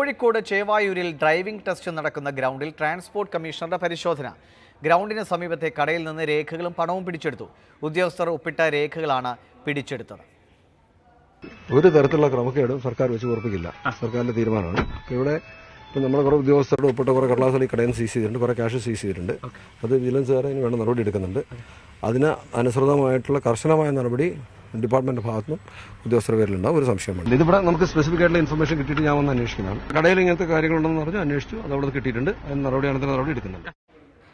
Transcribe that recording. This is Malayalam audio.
കോഴിക്കോട് ചേവായൂരിൽ ഡ്രൈവിംഗ് ടെസ്റ്റ് നടക്കുന്ന ഗ്രൗണ്ടിൽ ട്രാൻസ്പോർട്ട് കമ്മീഷണറുടെ പരിശോധന ഗ്രൗണ്ടിന് സമീപത്തെ കടയിൽ നിന്ന് രേഖകളും പണവും പിടിച്ചെടുത്തു ഉദ്യോഗസ്ഥർ ഒപ്പിട്ട രേഖകളാണ് പിടിച്ചെടുത്തത് ഒരു തരത്തിലുള്ള ക്രമക്കേടും സർക്കാർ വെച്ച് ഉറപ്പിക്കില്ല സർക്കാരിന്റെ തീരുമാനമാണ് ഇവിടെ ഇപ്പം നമ്മുടെ കുറേ ഉദ്യോഗസ്ഥരുടെ ഒപ്പിട്ട കുറേ കടലാസുകൾ ഈ കടയിൽ നിന്ന് സീസ് ചെയ്തിട്ടുണ്ട് കുറേ ക്യാഷ് സീസ് ചെയ്തിട്ടുണ്ട് അത് വിജിലൻസുകാരെ അതിന് വേണ്ട നടപടി എടുക്കുന്നുണ്ട് അതിന് അനുസൃതമായിട്ടുള്ള കർശനമായ നടപടി ഡിപ്പാർട്ട്മെന്റ് ഭാഗത്തുനിന്നും ഉദ്യോഗസ്ഥരുടെ പേരിലുണ്ടാവും ഒരു സംശയമുണ്ട് ഇതിവിടെ നമുക്ക് സ്പെസിഫിക് ആയിട്ടുള്ള ഇൻഫർമേഷൻ കിട്ടിയിട്ട് ഞാൻ വന്ന് അന്വേഷിക്കുന്നതാണ് കടയിൽ ഇങ്ങനത്തെ കാര്യങ്ങളുണ്ടെന്ന് പറഞ്ഞ് അന്വേഷിച്ചു അത് അവിടെ കിട്ടിയിട്ടുണ്ട് അതിന് നടപടിയാണെങ്കിൽ നടപടി എടുക്കുന്നുണ്ട്